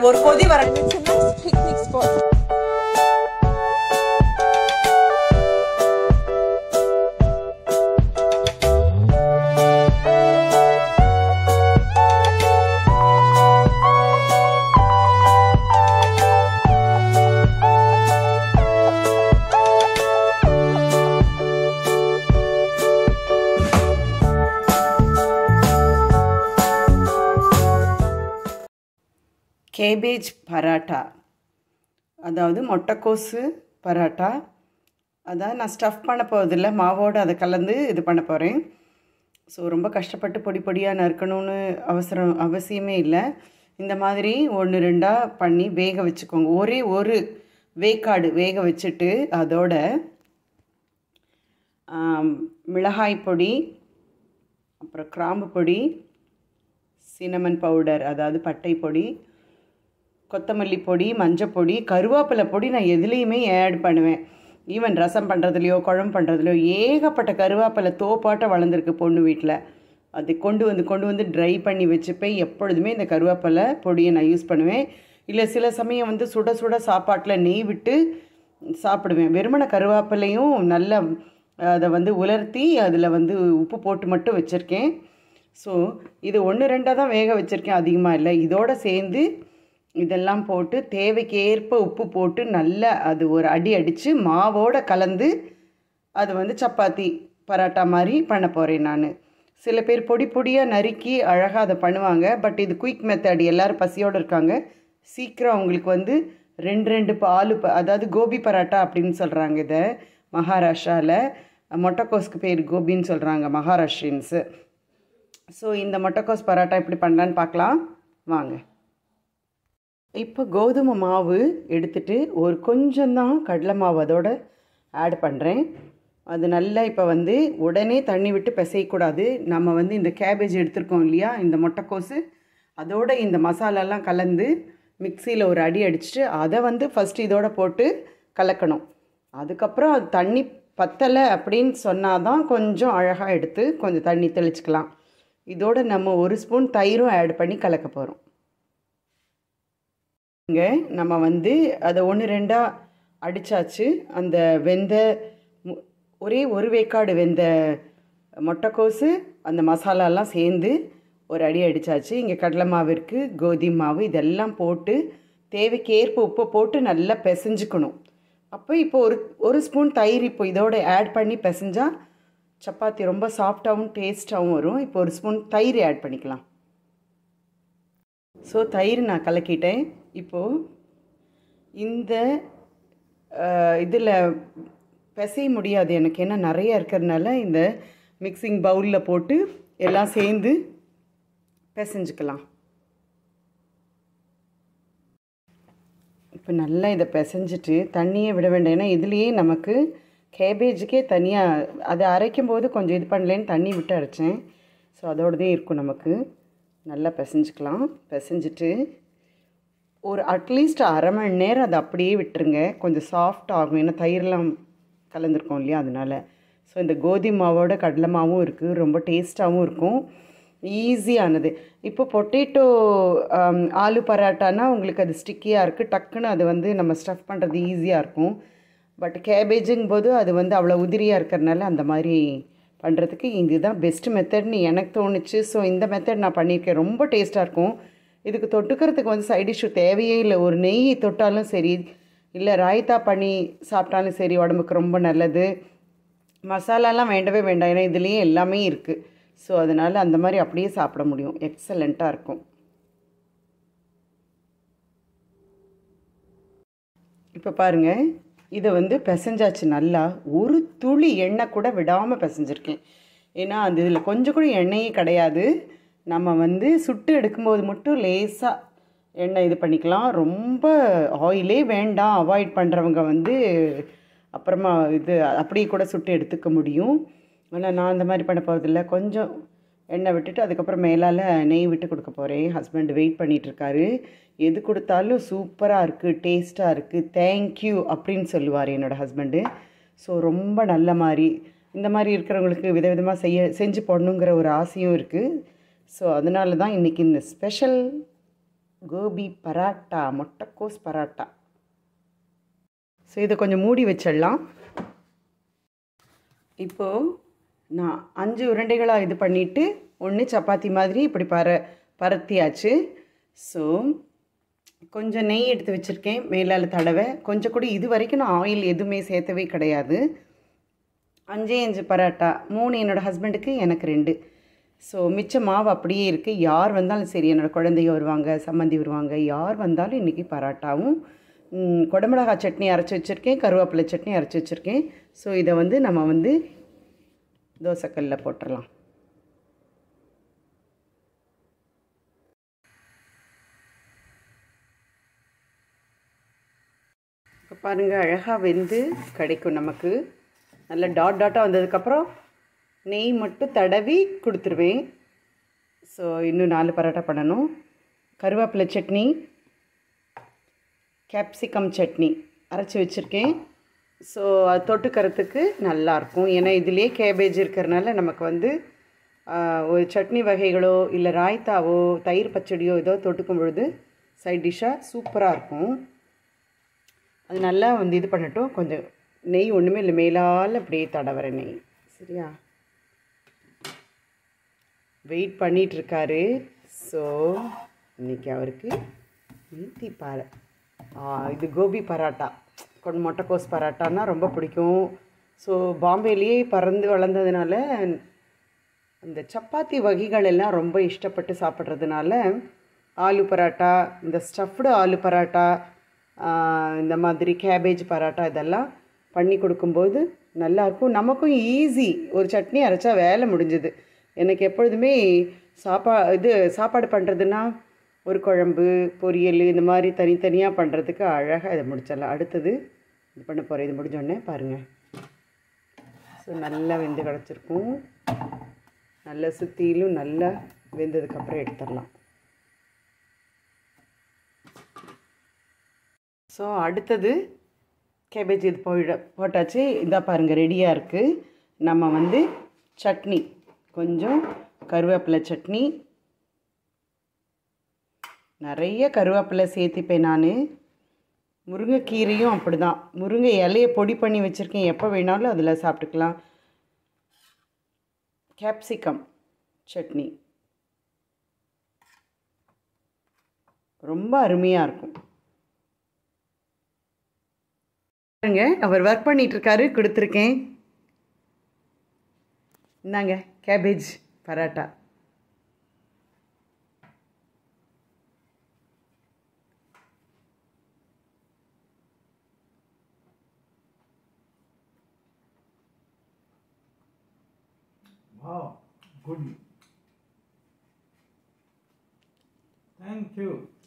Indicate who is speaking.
Speaker 1: ஒரு கொதி வர
Speaker 2: It's a nice picnic spot.
Speaker 3: Cabbage parotta அதாவது முட்டைக்கோசு பராட்டா அதான் நான் ஸ்டஃப் பண்ண போகிறதில்ல மாவோடு அதை கலந்து இது பண்ண போகிறேன் ஸோ ரொம்ப கஷ்டப்பட்டு பொடி பொடியாக நறுக்கணும்னு அவசரம் அவசியமே இல்லை இந்த மாதிரி ஒன்று ரெண்டாக பண்ணி வேக வச்சுக்கோங்க ஒரே ஒரு வேக்காடு வேக வச்சுட்டு அதோட ஆம், மிளகாய் பொடி அப்புறம் கிராம்பு பொடி சினமன் பவுடர் அதாவது பட்டை பொடி கொத்தமல்லி பொடி மஞ்சள் பொடி கருவேப்பிலை பொடி நான் எதுலேயுமே ஆட் பண்ணுவேன் ஈவன் ரசம் பண்ணுறதுலையோ குழம்பு பண்ணுறதுலையோ ஏகப்பட்ட கருவேப்பிலை தோப்பாட்ட வளர்ந்துருக்கு பொண்ணு வீட்டில் அதை கொண்டு வந்து கொண்டு வந்து ட்ரை பண்ணி வச்சுப்பேன் எப்பொழுதுமே இந்த கருவேப்பிலை பொடியை நான் யூஸ் பண்ணுவேன் இல்லை சில சமயம் வந்து சுட சுட சாப்பாட்டில் நெய் விட்டு சாப்பிடுவேன் வெறுமன கருவேப்பிலையும் நல்ல அதை வந்து உலர்த்தி அதில் வந்து உப்பு போட்டு மட்டும் வச்சுருக்கேன் ஸோ இது ஒன்று ரெண்டாக தான் வேக வச்சுருக்கேன் அதிகமாக இல்லை இதோட சேர்ந்து இதெல்லாம் போட்டு தேவைக்கேற்ப உப்பு போட்டு நல்லா அது ஒரு அடி அடித்து மாவோட கலந்து அது வந்து சப்பாத்தி பரோட்டா மாதிரி பண்ண போகிறேன் நான் சில பேர் பொடி பொடியாக நறுக்கி அழகாக அதை பண்ணுவாங்க பட் இது குயிக் மெத்தட் எல்லோரும் பசியோடு இருக்காங்க சீக்கிரம் அவங்களுக்கு வந்து ரெண்டு ரெண்டு ப- ஆலு ப அதாவது கோபி பரோட்டா அப்படின்னு சொல்கிறாங்க இதை மகாராஷ்டிராவில் மொட்டைக்கோஸ்க்கு பேர் கோபின்னு சொல்கிறாங்க மகாராஷ்டிரியன்ஸு ஸோ இந்த முட்டைக்கோஸ் பரோட்டா எப்படி பண்ணலான்னு பார்க்கலாம் வாங்க இப்போ கோதுமை மாவு எடுத்துட்டு ஒரு கொஞ்சம்தான் கடலை மாவு அதோட ஆட் பண்ணுறேன் அது நல்லா இப்போ வந்து உடனே தண்ணி விட்டு பிசையக்கூடாது நம்ம வந்து இந்த கேபேஜ் எடுத்திருக்கோம் இல்லையா இந்த முட்டைக்கோசு அதோட இந்த மசாலாலாம் கலந்து மிக்சியில் ஒரு அடி அடிச்சுட்டு அதை வந்து ஃபஸ்ட்டு இதோட போட்டு கலக்கணும் அதுக்கப்புறம் அது தண்ணி பத்தலை அப்படின்னு சொன்னால் தான் கொஞ்சம் அழகாக எடுத்து கொஞ்சம் தண்ணி தெளிச்சுக்கலாம் இதோட நம்ம ஒரு ஸ்பூன் தயிரும் ஆட் பண்ணி கலக்க போகிறோம் இங்கே நம்ம வந்து அதை ஒன்று ரெண்டாக அடித்தாச்சு அந்த வெந்த மு- ஒரே ஒரு வேக்காடு வெந்த முட்டைக்கோசு அந்த மசாலாலாம் சேர்ந்து ஒரு அடி அடித்தாச்சு இங்கே கடலை மாவு இருக்குது கோதுமை மாவு இதெல்லாம் போட்டு தேவைக்கேற்ப உப்பை போட்டு நல்லா பிசைஞ்சுக்கணும் அப்போ இப்போ ஒரு ஒரு ஸ்பூன் தயிர் இப்போ இதோட ஆட் பண்ணி பிசைஞ்சா சப்பாத்தி ரொம்ப சாஃப்டாகவும் டேஸ்ட்டாகவும் வரும் இப்போ ஒரு ஸ்பூன் தயிர் ஆட் பண்ணிக்கலாம் ஸோ தயிர் நான் கலக்கிட்டேன் இப்போது இந்த இதில் பிசைய முடியாது எனக்கு ஏன்னா நிறைய இருக்கிறதுனால இந்த மிக்சிங் பவுலில் போட்டு எல்லாம் சேர்ந்து பிசைஞ்சுக்கலாம் இப்போ நல்லா இதை பிசைஞ்சிட்டு தண்ணியே விட வேண்டாம் ஏன்னா இதுலேயே நமக்கு கேபேஜுக்கே தனியாக அதை அரைக்கும் போது கொஞ்சம் இது பண்ணலேன்னு தண்ணி விட்டு அரைச்சேன் ஸோ அதோடதே இருக்கும் நமக்கு நல்லா பிசைஞ்சுக்கலாம் பிசைஞ்சிட்டு ஒரு அட்லீஸ்ட் அரை மணி நேரம் அதை அப்படியே விட்டுருங்க கொஞ்சம் சாஃப்ட் ஆகும் ஏன்னா தயிரெலாம் கலந்துருக்கோம் இல்லையா அதனால ஸோ இந்த கோதுமை மாவோட கடலை மாவும் இருக்குது ரொம்ப டேஸ்ட்டாகவும் இருக்கும் ஈஸியானது இப்போ பொட்டேட்டோ ஆலு பராட்டானா உங்களுக்கு அது ஸ்டிக்கியாக இருக்குது டக்குன்னு அது வந்து நம்ம ஸ்டஃப் பண்ணுறது ஈஸியாக இருக்கும் பட் கேபேஜுங்கும் போது அது வந்து அவ்வளோ உதிரியாக இருக்கிறனால அந்த மாதிரி பண்ணுறதுக்கு இதுதான் பெஸ்ட் மெத்தட்னு எனக்கு தோணுச்சு ஸோ இந்த மெத்தட் நான் பண்ணியிருக்கேன் ரொம்ப டேஸ்ட்டாக இருக்கும் இதுக்கு தொட்டுக்கிறதுக்கு வந்து சைட் டிஷ்ஷு தேவையே இல்லை ஒரு நெய் தொட்டாலும் சரி இல்லை ராய்த்தா பண்ணி சாப்பிட்டாலும் சரி உடம்புக்கு ரொம்ப நல்லது மசாலாலாம் வேண்டவே வேண்டாம் ஏன்னா இதுலேயே எல்லாமே இருக்குது ஸோ அதனால் அந்த மாதிரி அப்படியே சாப்பிட முடியும் எக்ஸலண்ட்டாக இருக்கும் இப்போ பாருங்கள் இதை வந்து பிசைஞ்சாச்சு நல்லா ஒரு துளி எண்ணெய் கூட விடாமல் பிசைஞ்சிருக்கேன் ஏன்னா அந்த இதில் கொஞ்சம் கூட எண்ணெயே கிடையாது நம்ம வந்து சுட்டு எடுக்கும்போது மட்டும் லேசாக எண்ணெய் இது பண்ணிக்கலாம் ரொம்ப ஆயிலே வேண்டாம் அவாய்ட் பண்ணுறவங்க வந்து அப்புறமா இது அப்படியே கூட சுட்டு எடுத்துக்க முடியும் ஆனால் நான் அந்த மாதிரி பண்ண போகிறதில்ல கொஞ்சம் எண்ணெய் விட்டுட்டு அதுக்கப்புறம் மேலால் நெய் விட்டு கொடுக்க போகிறேன் ஹஸ்பண்ட் வெயிட் பண்ணிகிட்ருக்காரு எது கொடுத்தாலும் சூப்பராக இருக்குது டேஸ்ட்டாக இருக்குது தேங்க்யூ அப்படின்னு சொல்லுவார் என்னோடய ஹஸ்பண்டு ஸோ ரொம்ப நல்ல மாதிரி இந்த மாதிரி இருக்கிறவங்களுக்கு விதவிதமாக செய்ய செஞ்சு போடணுங்கிற ஒரு ஆசையும் இருக்குது ஸோ அதனால தான் இன்றைக்கி இந்த ஸ்பெஷல் கோபி பராட்டா முட்டைக்கோஸ் பராட்டா ஸோ இதை கொஞ்சம் மூடி வச்சிடலாம் இப்போது நான் அஞ்சு உருண்டைகளாக இது பண்ணிவிட்டு ஒன்று சப்பாத்தி மாதிரி இப்படி பர பரத்தியாச்சு ஸோ கொஞ்சம் நெய் எடுத்து வச்சுருக்கேன் மேலால் தடவை கொஞ்சம் கூட இது வரைக்கும் நான் ஆயில் எதுவுமே சேர்த்தவே கிடையாது அஞ்சே அஞ்சு பரோட்டா மூணு என்னோடய ஹஸ்பண்டுக்கு எனக்கு ரெண்டு ஸோ மிச்ச மாவு அப்படியே இருக்குது யார் வந்தாலும் சரி என்னோடய குழந்தைங்க வருவாங்க சம்மந்தி வருவாங்க யார் வந்தாலும் இன்றைக்கி பரோட்டாவும் ம், குடமிளகா சட்னி அரைச்சி வச்சுருக்கேன் கருவேப்பிலை சட்னி அரைச்சி வச்சுருக்கேன் ஸோ இதை வந்து நம்ம வந்து தோசைக்கல்ல போட்டுடலாம் இப்போ பாருங்கள் அழகாக வெந்து கிடைக்கும் நமக்கு நல்ல டாட் டாட்டாக வந்ததுக்கப்புறம் நெய் மட்டும் தடவி கொடுத்துருவேன் ஸோ இன்னும் நாலு பரோட்டா பண்ணணும் கருவேப்பிலை சட்னி கேப்சிகம் சட்னி அரைச்சி வச்சுருக்கேன் ஸோ அது தொட்டுக்கறதுக்கு நல்லாயிருக்கும் ஏன்னா இதுலேயே கேபேஜ் இருக்கிறனால நமக்கு வந்து ஆஹ், ஒரு சட்னி வகைகளோ இல்லை ராய்த்தாவோ தயிர் பச்சடியோ ஏதோ தொட்டுக்கும் பொழுது சைட் டிஷ்ஷாக சூப்பராக இருக்கும் அது நல்லா வந்து இது பண்ணட்டும் கொஞ்சம் நெய் ஒன்றுமே இல்லை மேலால் அப்படியே தடவர நெய் சரியா வெயிட் பண்ணிகிட்ருக்காரு ஸோ இன்னைக்கு அவருக்கு மீத்தி பாறை இது கோபி பராட்டா கொஞ்சம் முட்டைக்கோஸ் பராட்டான்னா ரொம்ப பிடிக்கும் ஸோ பாம்பேலேயே பறந்து வளர்ந்ததுனால அந்த சப்பாத்தி வகைகள் எல்லாம் ரொம்ப இஷ்டப்பட்டு சாப்பிட்றதுனால ஆலு பராட்டா இந்த ஸ்டஃப்டு ஆலு பராட்டா ஆஹ், இந்த மாதிரி கேபேஜ் பராட்டா இதெல்லாம் பண்ணி கொடுக்கும்போது நல்லாயிருக்கும் நமக்கும் ஈஸி ஒரு சட்னி அரைச்சா வேலை முடிஞ்சுது எனக்கு எப்பொழுதுமே சாப்பா இது சாப்பாடு பண்ணுறதுன்னா ஒரு குழம்பு பொரியல் இந்த மாதிரி தனித்தனியாக பண்ணுறதுக்கு அழகாக இதை முடிச்சிடலாம் அடுத்தது இது பண்ண போகிறேன் இது முடிஞ்சோடனே பாருங்கள் ஸோ நல்லா வெந்து கிடச்சிருக்கும் நல்லா சுற்றிலும் நல்லா வெந்ததுக்கப்புறம் எடுத்துடலாம் ஸோ அடுத்தது கேபேஜ் இது போயிட போட்டாச்சு இந்தா பாருங்கள் ரெடியாக இருக்குது நம்ம வந்து சட்னி கொஞ்சம் கருவேப்பிலை சட்னி நிறைய கருவேப்பிலை சேர்த்துப்பேன் நான் முருங்கைக்கீரையும் அப்படி தான் முருங்கை இலையை பொடி பண்ணி வச்சுருக்கேன் எப்போ வேணாலும் அதில் சாப்பிட்டுக்கலாம் கேப்சிகம் சட்னி ரொம்ப அருமையாக இருக்கும் பாருங்க அவர் ஒர்க் பண்ணிட்டு இருக்காரு கொடுத்துருக்கேன் இந்தாங்க cabbage parotta
Speaker 1: Wow, good. Thank you.